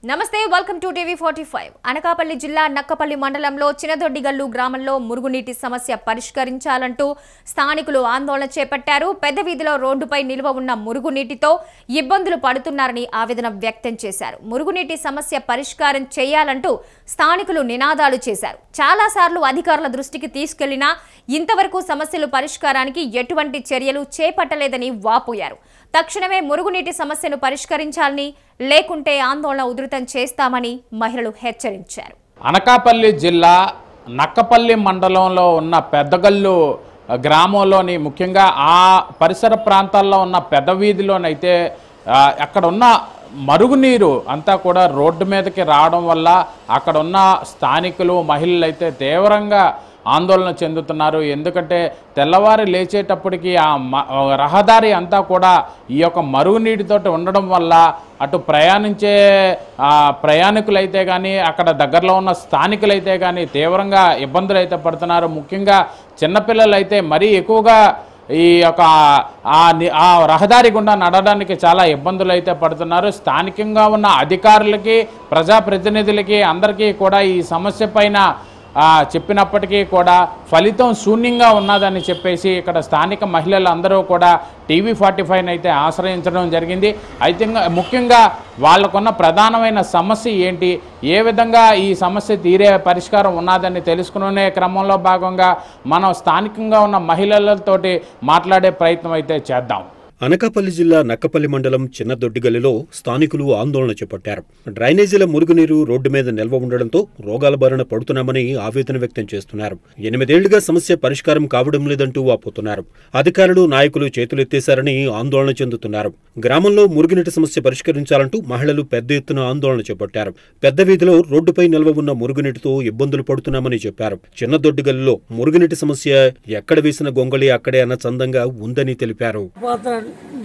నమస్తే welcome to TV forty five Anakapalli జిల్లా నక్కపల్లి మండలంలో చినదొడ్డిగల్లు గ్రామంలో మురుగునీటి సమస్య పరిష్కరించాలంటూ స్థానికులు ఆందోళన చేపట్టారు పెద్ద వీధిలో రోడ్డుపై నిల్వ ఉన్న మురుగునీటితో ఇబ్బందులు పడుతున్నారని ఆవేదన వ్యక్తం చేశారు మురుగునీటి సమస్య పరిష్కారం చేయాలంటూ స్థానికులు నినాదాలు చేశారు చాలాసార్లు అధికారుల దృష్టికి తీసుకెళ్లినా ఇంతవరకు సమస్యలు పరిష్కారానికి ఎటువంటి చర్యలు చేపట్టలేదని వాపోయారు తక్షణమే మురుగునీటి సమస్యను పరిష్కరించాలని లేకుంటే ఆందోళన ఉధృతం చేస్తామని మహిళలు హెచ్చరించారు అనకాపల్లి జిల్లా నక్కపల్లి మండలంలో ఉన్న పెద్దగల్లు గ్రామంలోని ముఖ్యంగా ఆ పరిసర ప్రాంతాల్లో ఉన్న పెద్ద వీధిలోనైతే ఆ, అక్కడ ఉన్న మరుగునీరు అంతా కూడా రోడ్డు మీదకి రావడం వల్ల అక్కడ ఉన్న స్థానికులు మహిళలు అయితే తీవ్రంగా ఆందోళన చెందుతున్నారు ఎందుకంటే తెల్లవారి లేచేటప్పటికి ఆ మ- రహదారి అంతా కూడా ఈ యొక్క మరుగునీటితోటి ఉండడం వల్ల అటు ప్రయాణించే ఆ, ప్రయాణికులైతే కానీ అక్కడ దగ్గరలో ఉన్న స్థానికులైతే కానీ తీవ్రంగా ఇబ్బందులు అయితే పడుతున్నారు ముఖ్యంగా చిన్నపిల్లలు అయితే మరీ ఎక్కువగా ఈ యొక్క ఆ ని- ఆ రహదారి గుండా నడవడానికి చాలా ఇబ్బందులు అయితే పడుతున్నారు స్థానికంగా ఉన్న అధికారులకి ప్రజాప్రతినిధులకి అందరికీ కూడా ఈ సమస్య పైన ఆ, చెప్పినప్పటికీ కూడా ఫలితం శూన్యంగా ఉన్నదని చెప్పేసి ఇక్కడ స్థానిక మహిళలు అందరూ కూడా టీవీ ఫార్టీ ఫైవ్ అయితే ఆశ్రయించడం జరిగింది అయితే ఇంకా ముఖ్యంగా వాళ్ళకున్న ప్రధానమైన సమస్య ఏంటి ఏ విధంగా ఈ సమస్య తీరే పరిష్కారం ఉన్నదని తెలుసుకునే క్రమంలో భాగంగా మనం స్థానికంగా ఉన్న మహిళలతోటి మాట్లాడే ప్రయత్నం అయితే చేద్దాం అనకాపల్లి జిల్లా నక్కపల్లి మండలం చిన్నదొడ్డిగల్లిలో స్థానికులు ఆందోళన చేపట్టారు డ్రైనేజీల మురుగునీరు రోడ్డు మీద నిల్వ ఉండడంతో రోగాల బారిన పడుతున్నామని ఆవేదన వ్యక్తం చేస్తున్నారు ఎనిమిదేళ్లుగా సమస్య పరిష్కారం కావడం లేదంటూ వాపోతున్నారు అధికారులు నాయకులు చేతులెత్తేశారని ఆందోళన చెందుతున్నారు గ్రామంలో మురుగునీటి సమస్య పరిష్కరించాలంటూ మహిళలు పెద్ద ఎత్తున ఆందోళన చేపట్టారు పెద్ద వీధిలో రోడ్డుపై నిల్వ ఉన్న మురుగునీటితో ఇబ్బందులు పడుతున్నామని చెప్పారు చిన్నదొడ్డిగల్లిలో మురుగునీటి సమస్య ఎక్కడ వేసిన గొంగళి అక్కడే అన్న చందంగా ఉందని తెలిపారు పోతున్నారు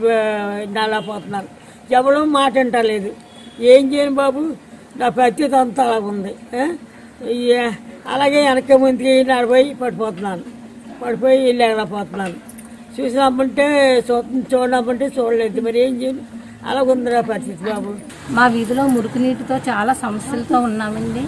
నలా పోతున్నారు ఎవరూ మాట అంటలేదు ఏం చేయను బాబు నా పరిస్థితి అంతా అలా ఉంది ఆ? ఈ- అలాగే వెనక ముందుకి నడిపోయి పడిపోతున్నాను పడిపోయి లేకపోతున్నాను చూసినప్పుంటే చూ చూడనప్పుంటే చూడలేదు మరి ఏం చేయను అలాగ ఉంది నా పరిస్థితి బాబు మా వీధిలో మురుగునీటితో చాలా సమస్యలతో ఉన్నామండి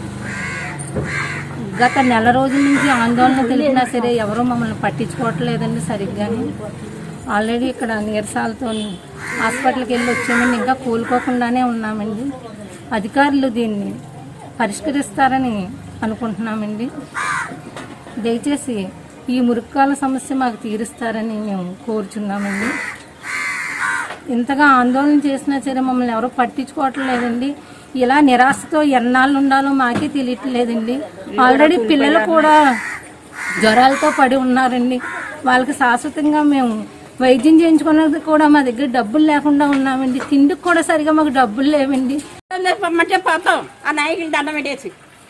గత నెల రోజుల నుంచి ఆందోళన తెలిపినా సరే ఎవరూ మమ్మల్ని పట్టించుకోవట్లేదండి సరిగ్గాని ఆల్రెడీ ఇక్కడ నీరసాలతో హాస్పిటల్కి వెళ్ళి వచ్చామండి ఇంకా కోలుకోకుండానే ఉన్నామండి అధికారులు దీన్ని పరిష్కరిస్తారని అనుకుంటున్నామండి దయచేసి ఈ మురుక్కాల సమస్య మాకు తీరుస్తారని మేము కోరుచున్నామండి ఇంతగా ఆందోళన చేసినా సరే మమ్మల్ని ఎవరూ పట్టించుకోవట్లేదండి ఇలా నిరాశతో ఎన్నాళ్ళు ఉండాలో మాకే తెలియట్లేదండి ఆల్రెడీ పిల్లలు కూడా జ్వరాలతో పడి ఉన్నారండి వాళ్ళకి శాశ్వతంగా మేము వైద్యం చేయించుకున్నది కూడా మా దగ్గర డబ్బులు లేకుండా ఉన్నామండి తిండికి కూడా సరిగా మాకు డబ్బులు లేవండి పొమ్మంటే పోతాం ఆ నాయకులు దండం పెట్టేసి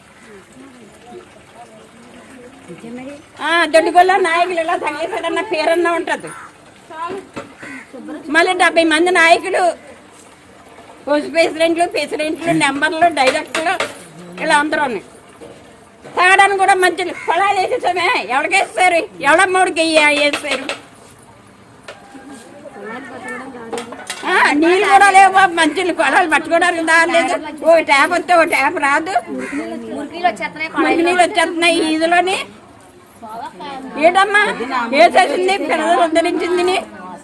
ఆ, దొడ్డిగొల్ల నాయకులు ఇలా తగ్గేసాడన్న పేరన్నా ఉంటది మళ్ళీ డెబ్బై మంది నాయకులు పోస్ట్ ప్రెసిడెంట్లు ప్రెసిడెంట్లు నెంబర్లు డైరెక్టర్లు ఇలా అందరూ ఉన్నాయి తాగడానికి కూడా మంచి పొలాలు వేసేసామే ఎవరికేస్తారు ఎవడమ్మడికి వేస్తారు ఆ, నీళ్ళు కూడా లేవు బాబు మంచి కొలాలు పట్టుకోవడానికి దారి లేదు ఓ ట్యాప్ వస్తే ఓ ట్యాప్ రాదు మంచి నీళ్ళు వచ్చేస్తున్నాయి ఈ ఈదులోని ఏంటమ్మా వేసేసింది పిల్లలు ఉద్ధరించింది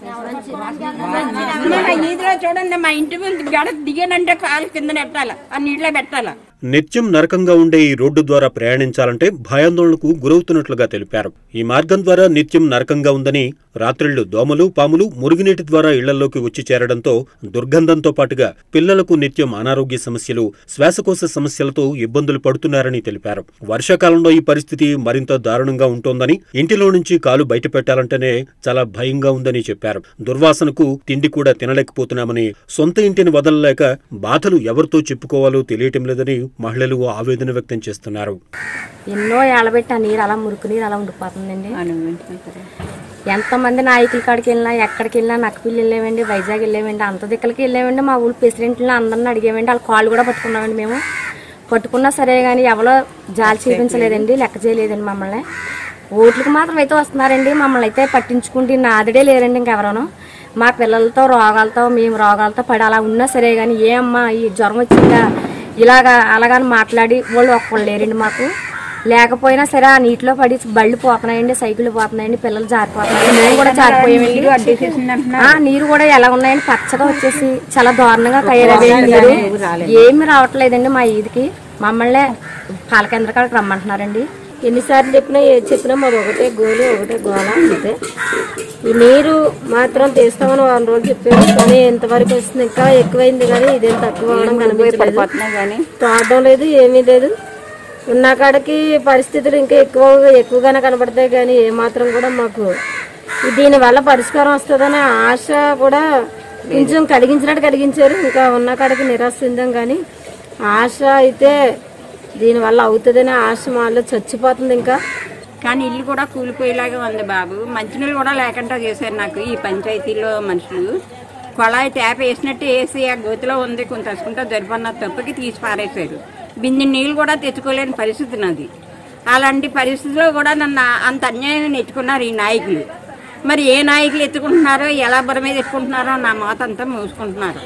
మా ఈదులో చూడండి మా ఇంటి ముందు గడ దిగానంటే కాలు కింద నెట్టాల ఆ నీళ్ళలో పెట్టాల నిత్యం నరకంగా ఉండే ఈ రోడ్డు ద్వారా ప్రయాణించాలంటే భయాందోళనకు గురవుతున్నట్లుగా తెలిపారు ఈ మార్గం ద్వారా నిత్యం నరకంగా ఉందని రాత్రిళ్లు దోమలు పాములు మురుగునీటి ద్వారా ఇళ్లలోకి వచ్చి చేరడంతో దుర్గంధంతో పాటుగా పిల్లలకు నిత్యం అనారోగ్య సమస్యలు శ్వాసకోశ సమస్యలతో ఇబ్బందులు పడుతున్నారని తెలిపారు వర్షాకాలంలో ఈ పరిస్థితి మరింత దారుణంగా ఉంటోందని ఇంటిలో నుంచి కాలు బయట పెట్టాలంటేనే చాలా భయంగా ఉందని చెప్పారు దుర్వాసనకు తిండి కూడా తినలేకపోతున్నామని సొంత ఇంటిని వదలలేక బాధలు ఎవరితో చెప్పుకోవాలో తెలియటం లేదని మహిళలు ఆవేదన వ్యక్తం చేస్తున్నారు ఎన్నో ఏళ్ళబెట్టి ఆ నీరు అలా మురుకు నీరు అలా ఉండిపోతుందండి ఎంతమంది నాయకుల కాడికి వెళ్ళినా ఎక్కడికి వెళ్ళినా నక్కపిల్లి వెళ్ళామండి వైజాగ్ వెళ్ళామండి అంత దిక్కలకి వెళ్ళామండి మా ఊళ్ళో ప్రెసిడెంట్లను అందరిని అడిగామండి వాళ్ళ కాళ్ళు కూడా పట్టుకున్నామండి మేము పట్టుకున్నా సరే కానీ ఎవరో జాలి చూపించలేదండి లెక్క చేయలేదండి మమ్మల్ని ఓట్లకు మాత్రం అయితే వస్తున్నారండి మమ్మల్ని అయితే పట్టించుకుంటే నాదిడే లేరండి ఇంకెవరను మా పిల్లలతో రోగాలతో మేము రోగాలతో పడి అలా ఉన్నా సరే కానీ ఏ అమ్మా ఈ జ్వరం వచ్చిందా ఇలాగా అలాగని మాట్లాడి వాళ్ళు ఒక్కళ్ళు లేరండి మాకు లేకపోయినా సరే ఆ నీటిలో పడి బళ్ళు పోతున్నాయండి సైకిళ్ళు పోతున్నాయండి పిల్లలు జారిపోతున్నాయండి మేము కూడా జారిపోయామండి ఆ నీరు కూడా ఎలా ఉన్నాయండి పచ్చగా వచ్చేసి చాలా దారుణంగా తయారయ్యాయి నీరు ఏమి రావట్లేదండి మా ఈదికి మమ్మల్ని పాలకేంద్రకాలకు రమ్మంటున్నారండి ఎన్నిసార్లు చెప్పినా ఏది చెప్పినా మాది ఒకటే గోలు ఒకటే గోల అంతే ఈ నీరు మాత్రం తీస్తామని వారం రోజులు చెప్పారు కానీ ఇంతవరకు వస్తుంది ఇంకా ఎక్కువైంది కానీ ఇదేం తక్కువ అవడం కనిపించలేదు తోడడం లేదు ఏమీ లేదు ఉన్న కాడికి పరిస్థితులు ఇంకా ఎక్కువ ఎక్కువగానే కనబడతాయి కానీ ఏమాత్రం కూడా మాకు దీనివల్ల పరిష్కారం వస్తుందనే ఆశ కూడా కొంచెం కలిగించినట్టు కలిగించారు ఇంకా ఉన్న కాడికి నిరాశ చెందాం కానీ ఆశ అయితే దీనివల్ల అవుతుందనే ఆశ మాలో చచ్చిపోతుంది ఇంకా కానీ ఇల్లు కూడా కూలిపోయేలాగా ఉంది బాబు మంచినీళ్ళు కూడా లేకుండా చేశారు నాకు ఈ పంచాయతీలో మనుషులు కొళాయి ట్యాప్ వేసినట్టు వేసి ఆ గోతిలో ఉంది కొంత తసుకుంటా జరిపన్న తప్పుకి తీసి పారేశారు బింది నీళ్ళు కూడా తెచ్చుకోలేని పరిస్థితి నాది అలాంటి పరిస్థితిలో కూడా నన్ను అంత అన్యాయం నెచ్చుకున్నారు ఈ నాయకులు మరి ఏ నాయకులు ఎత్తుకుంటున్నారో ఎలా బుర్ర మీద ఎత్తుకుంటున్నారో నా మాత అంతా మోసుకుంటున్నారు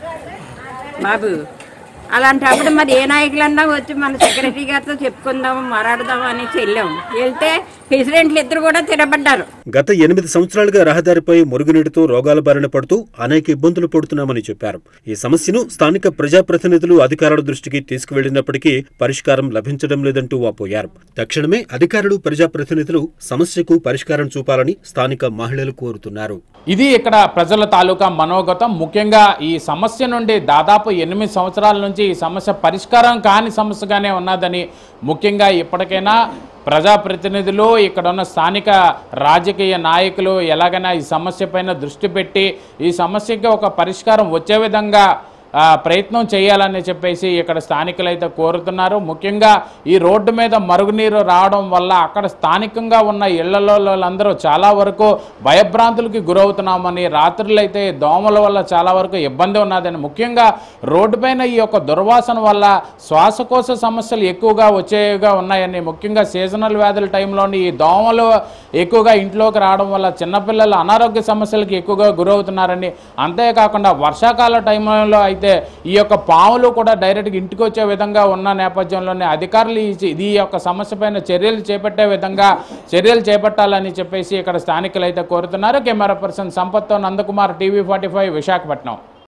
బాబు అలాంటప్పుడు మరి ఏ నాయకులన్నా వచ్చి మన సెక్రటరీ గారితో చెప్పుకుందాము మాట్లాడదాము అనేసి వెళ్ళాం వెళ్తే ప్రెసిడెంట్లు ఇద్దరు కూడా తిరబడ్డారు గత ఎనిమిది సంవత్సరాలుగా రహదారిపై మురుగునీటితో రోగాల బారిన పడుతూ అనేక ఇబ్బందులు పడుతున్నామని చెప్పారు ఈ సమస్యను స్థానిక ప్రజాప్రతినిధులు అధికారుల దృష్టికి తీసుకువెళ్లినప్పటికీ పరిష్కారం లభించడం లేదంటూ వాపోయారు తక్షణమే అధికారులు ప్రజాప్రతినిధులు సమస్యకు పరిష్కారం చూపాలని స్థానిక మహిళలు కోరుతున్నారు ఇది ఇక్కడ ప్రజల తాలూకా మనోగతం ముఖ్యంగా ఈ సమస్య నుండి దాదాపు ఎనిమిది సంవత్సరాల నుంచి ఈ సమస్య పరిష్కారం కాని సమస్యగానే ఉన్నదని ముఖ్యంగా ఇప్పటికైనా ప్రజాప్రతినిధులు ఇక్కడ ఉన్న స్థానిక రాజకీయ నాయకులు ఎలాగైనా ఈ సమస్య పైన దృష్టి పెట్టి ఈ సమస్యకి ఒక పరిష్కారం వచ్చే విధంగా ఆ, ప్రయత్నం చేయాలని చెప్పేసి ఇక్కడ స్థానికులు అయితే కోరుతున్నారు ముఖ్యంగా ఈ రోడ్డు మీద మరుగునీరు రావడం వల్ల అక్కడ స్థానికంగా ఉన్న ఇళ్లలో వాళ్ళందరూ చాలా వరకు భయభ్రాంతులకి గురవుతున్నామని రాత్రులు అయితే దోమల వల్ల చాలా వరకు ఇబ్బంది ఉన్నదని ముఖ్యంగా రోడ్డు పైన ఈ యొక్క దుర్వాసన వల్ల శ్వాసకోశ సమస్యలు ఎక్కువగా వచ్చేవిగా ఉన్నాయని ముఖ్యంగా సీజనల్ వ్యాధుల టైంలోని ఈ దోమలు ఎక్కువగా ఇంట్లోకి రావడం వల్ల చిన్నపిల్లలు అనారోగ్య సమస్యలకి ఎక్కువగా గురవుతున్నారని అంతేకాకుండా వర్షాకాల టైంలో అయితే ఈ యొక్క పాములు కూడా డైరెక్ట్గా ఇంటికి వచ్చే విధంగా ఉన్న నేపథ్యంలోనే అధికారులు ఈ ఈ యొక్క సమస్య పైన చర్యలు చేపట్టే విధంగా చర్యలు చేపట్టాలని చెప్పేసి ఇక్కడ స్థానికులు అయితే కోరుతున్నారు కెమెరా పర్సన్ సంపత్తో నందకుమార్ టీవీ ఫార్టీ విశాఖపట్నం